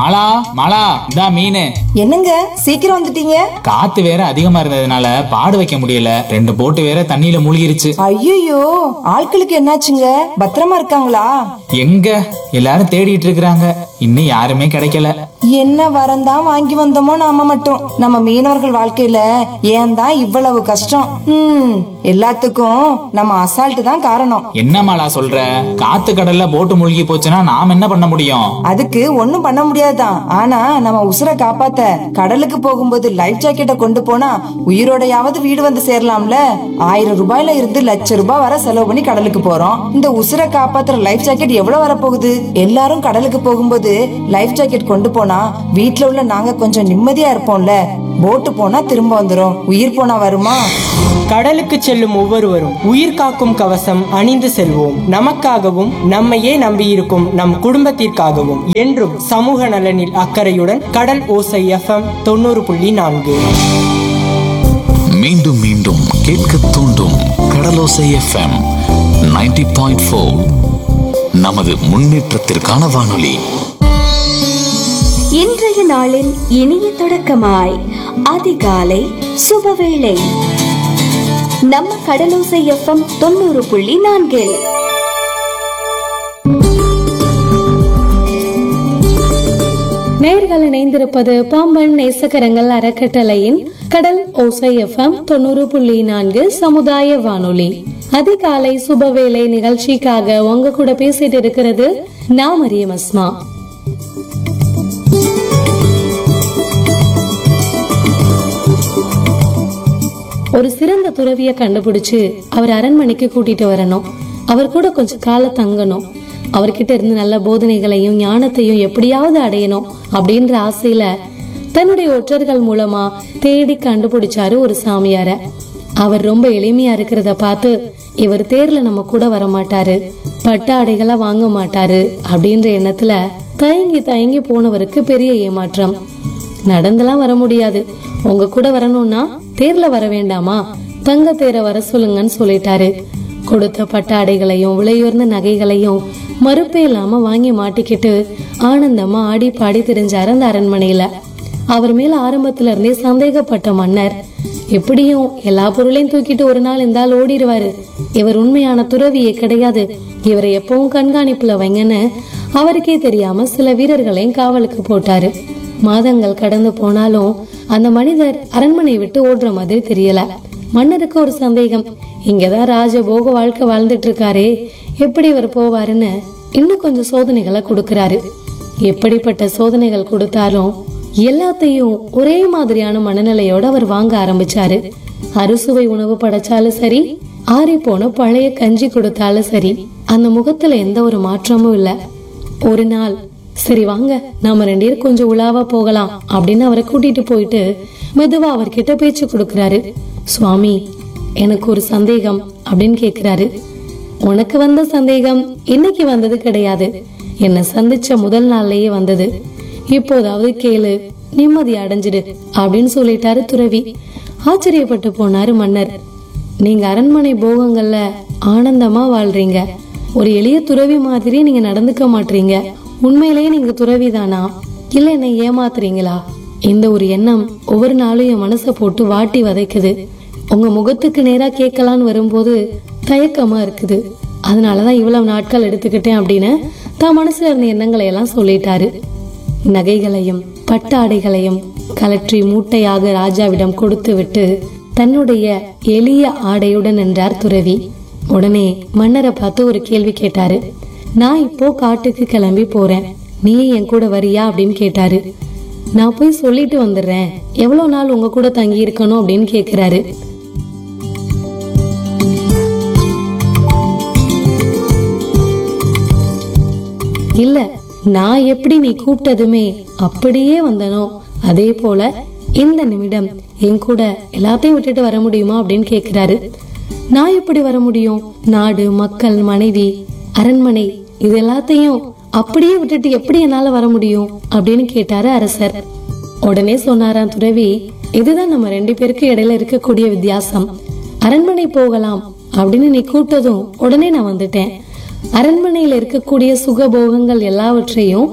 மாலா மாலா இதா மீன் என்னங்க சீக்கிரம் வந்துட்டீங்க காத்து வேற அதிகமா இருந்ததுனால பாடு வைக்க முடியல ரெண்டு போட்டு வேற தண்ணியில மூழ்கிருச்சு ஐயோ ஆட்களுக்கு என்னாச்சுங்க பத்திரமா இருக்காங்களா எங்க எல்லாரும் தேடிட்டு இருக்கிறாங்க இன்னும் யாருமே கிடைக்கல என்ன வரந்தான் வாங்கி வந்தோமோ நாம மட்டும் நம்ம மீனவர்கள் வாழ்க்கையில ஏன் தான் இவ்வளவு கஷ்டம் ம் எல்லாத்துக்கும் நம்ம அசால்ட் தான் காரணம் என்ன மாலா சொல்ற காத்து கடல்ல போட்டு மூழ்கி போச்சுன்னா நாம் என்ன பண்ண முடியும் அதுக்கு ஒண்ணும் பண்ண முடியாதுதான் ஆனா நம்ம உசுரை காப்பாத்த கடலுக்கு போகும்போது லைஃப் ஜாக்கெட்டை கொண்டு போனா உயிரோடையாவது வீடு வந்து சேரலாம்ல ஆயிரம் ரூபாயில இருந்து லட்ச ரூபாய் வரை செலவு பண்ணி கடலுக்கு போறோம் இந்த உசுரை காப்பாத்துற லைஃப் ஜாக்கெட் எவ்வளவு வரப்போகுது எல்லாரும் கடலுக்கு போகும்போது லைஃப் ஜாக்கெட் கொண்டு போனா வீட்ல உள்ள நாங்க கொஞ்சம் நிம்மதியா இருப்போம்ல போட்டு போனா திரும்ப வந்துரும் உயிர் போனா வருமா கடலுக்கு செல்லும் ஒவ்வொருவரும் உயிர் காக்கும் கவசம் அணிந்து செல்வோம் நமக்காகவும் நம்மையே நம்பியிருக்கும் நம் குடும்பத்திற்காகவும் என்றும் சமூக நலனில் அக்கறையுடன் கடல் ஓசை எஃப்எம் தொண்ணூறு புள்ளி நான்கு மீண்டும் மீண்டும் கேட்க தூண்டும் கடலோசை எஃப்எம் 90.4 பாயிண்ட் நமது முன்னேற்றத்திற்கான வானொலி இன்றைய நாளின் இனிய தொடக்கமாய் அதிகாலை சுபவேளை நம்ம கடலோசை எஃப்எம் தொண்ணூறு புள்ளி நான்கில் நேர்கள் இணைந்திருப்பது பாம்பன் நேசக்கரங்கள் அறக்கட்டளையின் கடல் ஓசை எஃப்எம் தொண்ணூறு புள்ளி நான்கு சமுதாய வானொலி அதிகாலை சுபவேளை நிகழ்ச்சிக்காக உங்க கூட பேசிட்டு இருக்கிறது நான் மரியம் அஸ்மா ஒரு சிறந்த துறவிய கண்டுபிடிச்சு அவர் அரண்மனைக்கு கூட்டிட்டு வரணும் அவர் கூட கொஞ்சம் காலம் தங்கணும் அவர்கிட்ட இருந்து நல்ல போதனைகளையும் ஞானத்தையும் எப்படியாவது அடையணும் அப்படின்ற ஆசையில தன்னுடைய ஒற்றர்கள் மூலமா தேடி கண்டுபிடிச்சாரு ஒரு சாமியார அவர் ரொம்ப எளிமையா இருக்கிறத பார்த்து இவர் தேர்ல நம்ம கூட வர மாட்டாரு பட்டு ஆடைகளை வாங்க மாட்டாரு அப்படின்ற எண்ணத்துல தயங்கி தயங்கி போனவருக்கு பெரிய ஏமாற்றம் நடந்தெல்லாம் வர முடியாது உங்க கூட வரணும்னா தேர்ல வர வேண்டாமா தங்க தேரை வர சொல்லுங்கன்னு சொல்லிட்டாரு கொடுத்த பட்டாடைகளையும் விலையுயர்ந்த நகைகளையும் மறுப்பே இல்லாம வாங்கி மாட்டிக்கிட்டு ஆனந்தமா ஆடி பாடி திரிஞ்சாரு அந்த அரண்மனையில அவர் மேல ஆரம்பத்துல இருந்தே சந்தேகப்பட்ட மன்னர் எப்படியும் எல்லா பொருளையும் தூக்கிட்டு ஒரு நாள் இந்த ஆள் ஓடிடுவாரு இவர் உண்மையான துறவியே கிடையாது இவரை எப்பவும் கண்காணிப்புல வைங்கன்னு அவருக்கே தெரியாம சில வீரர்களையும் காவலுக்கு போட்டாரு மாதங்கள் கடந்து போனாலும் அந்த மனிதர் அரண்மனை விட்டு ஓடுற மாதிரி தெரியல மன்னருக்கு ஒரு சந்தேகம் இங்கதான் ராஜபோக வாழ்க்கை வாழ்ந்துட்டு இருக்காரே எப்படி இவர் போவாருன்னு இன்னும் கொஞ்சம் சோதனைகளை கொடுக்கறாரு எப்படிப்பட்ட சோதனைகள் கொடுத்தாலும் எல்லாத்தையும் ஒரே மாதிரியான மனநிலையோட அவர் வாங்க ஆரம்பிச்சாரு அறுசுவை உணவு படைச்சாலும் சரி ஆறி போன பழைய கஞ்சி கொடுத்தாலும் சரி அந்த முகத்துல எந்த ஒரு மாற்றமும் இல்ல ஒரு நாள் சரி வாங்க நாம ரெண்டு பேரும் கொஞ்சம் உலாவா போகலாம் அப்படின்னு அவரை கூட்டிட்டு போயிட்டு மெதுவா அவர்கிட்ட பேச்சு கொடுக்கறாரு சுவாமி எனக்கு ஒரு சந்தேகம் அப்படின்னு கேக்குறாரு உனக்கு வந்த சந்தேகம் இன்னைக்கு வந்தது கிடையாது என்னை சந்திச்ச முதல் நாள்லயே வந்தது இப்போதாவது கேளு நிம்மதி அடைஞ்சிடு அப்படின்னு சொல்லிட்டாரு துறவி ஆச்சரியப்பட்டு போனாரு மன்னர் நீங்க அரண்மனை போகங்கள்ல ஆனந்தமா வாழ்றீங்க ஒரு எளிய துறவி மாதிரி நீங்க நடந்துக்க மாட்டீங்க உண்மையிலேயே நீங்க துறவி தானா இல்ல என்னை ஏமாத்துறீங்களா இந்த ஒரு எண்ணம் ஒவ்வொரு நாளும் என் மனசை போட்டு வாட்டி வதைக்குது உங்க முகத்துக்கு நேரா கேட்கலான்னு வரும்போது தயக்கமா இருக்குது அதனாலதான் இவ்வளவு நாட்கள் எடுத்துக்கிட்டேன் அப்படின்னு தான் மனசுல இருந்த எண்ணங்களை எல்லாம் சொல்லிட்டாரு நகைகளையும் பட்டாடைகளையும் கலற்றி மூட்டையாக ராஜாவிடம் கொடுத்து விட்டு தன்னுடைய எளிய ஆடையுடன் நின்றார் துறவி உடனே மன்னரை பார்த்து ஒரு கேள்வி கேட்டாரு நான் இப்போ காட்டுக்கு கிளம்பி போறேன் நீ என் கூட வரியா அப்படின்னு கேட்டாரு நான் போய் சொல்லிட்டு வந்துடுறேன் எவ்வளவு நாள் உங்க கூட தங்கி இருக்கணும் அப்படின்னு கேக்குறாரு இல்ல நான் எப்படி நீ கூப்பிட்டதுமே அப்படியே வந்தனோ அதே போல இந்த நிமிடம் என் கூட எல்லாத்தையும் விட்டுட்டு வர முடியுமா அப்படின்னு கேக்குறாரு நான் எப்படி வர முடியும் நாடு மக்கள் மனைவி அரண்மனை இது எல்லாத்தையும் அப்படியே விட்டுட்டு எப்படி என்னால வர முடியும் அப்படின்னு கேட்டாரு அரசர் உடனே சொன்னாராம் துறவி இதுதான் நம்ம ரெண்டு பேருக்கு இடையில இருக்கக்கூடிய வித்தியாசம் அரண்மனை போகலாம் அப்படின்னு நீ கூப்பிட்டதும் உடனே நான் வந்துட்டேன் அரண்மனையில இருக்கக்கூடிய சுகபோகங்கள் எல்லாவற்றையும்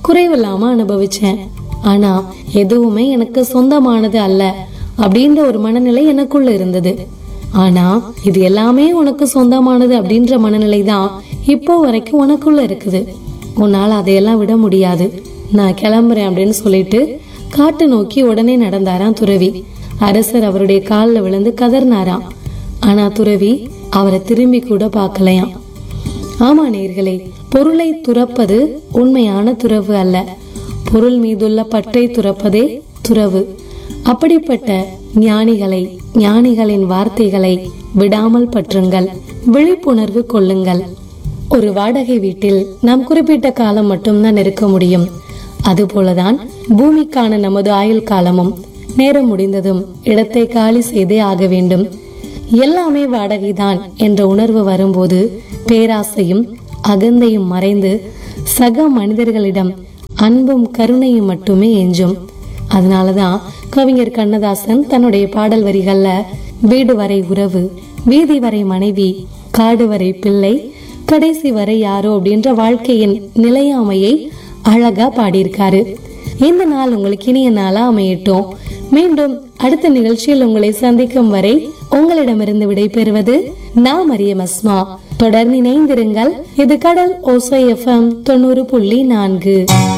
குறைவில்லாம அனுபவிச்சேன் ஆனா எதுவுமே எனக்கு சொந்தமானது அல்ல அப்படின்ற ஒரு மனநிலை எனக்குள்ள இருந்தது ஆனா இது எல்லாமே உனக்கு சொந்தமானது அப்படின்ற மனநிலை தான் இப்போ வரைக்கும் உனக்குள்ள இருக்குது உன்னால அதையெல்லாம் விட முடியாது நான் கிளம்புறேன் அப்படின்னு சொல்லிட்டு காட்டு நோக்கி உடனே நடந்தாராம் துறவி அரசர் அவருடைய காலில் விழுந்து கதர்னாராம் ஆனா துறவி அவரை திரும்பி கூட பார்க்கலையாம் ஆமா நேர்களே பொருளை துறப்பது உண்மையான துறவு அல்ல பொருள் மீதுள்ள பற்றை துறப்பதே துறவு அப்படிப்பட்ட ஞானிகளை ஞானிகளின் வார்த்தைகளை விடாமல் பற்றுங்கள் விழிப்புணர்வு கொள்ளுங்கள் ஒரு வாடகை வீட்டில் நாம் குறிப்பிட்ட காலம் மட்டும்தான் இருக்க முடியும் அதுபோலதான் பூமிக்கான நமது ஆயுள் காலமும் நேரம் முடிந்ததும் இடத்தை காலி செய்தே ஆக வேண்டும் எல்லாமே வாடகைதான் என்ற உணர்வு வரும்போது பேராசையும் அகந்தையும் மறைந்து சக மனிதர்களிடம் அன்பும் கருணையும் மட்டுமே எஞ்சும் அதனாலதான் கவிஞர் கண்ணதாசன் தன்னுடைய பாடல் வரிகள்ல வீடு வரை உறவு வீதி வரை மனைவி காடு வரை பிள்ளை கடைசி வரை யாரோ அப்படின்ற வாழ்க்கையின் நிலையாமையை அழகா பாடியிருக்காரு இந்த நாள் உங்களுக்கு இனிய நாளா அமையட்டும் மீண்டும் அடுத்த நிகழ்ச்சியில் உங்களை சந்திக்கும் வரை உங்களிடமிருந்து விடைபெறுவது நான் மரியம் அஸ்மா தொடர்ந்து இணைந்திருங்கள் இது கடல் ஓசை எஃப்எம் தொண்ணூறு புள்ளி நான்கு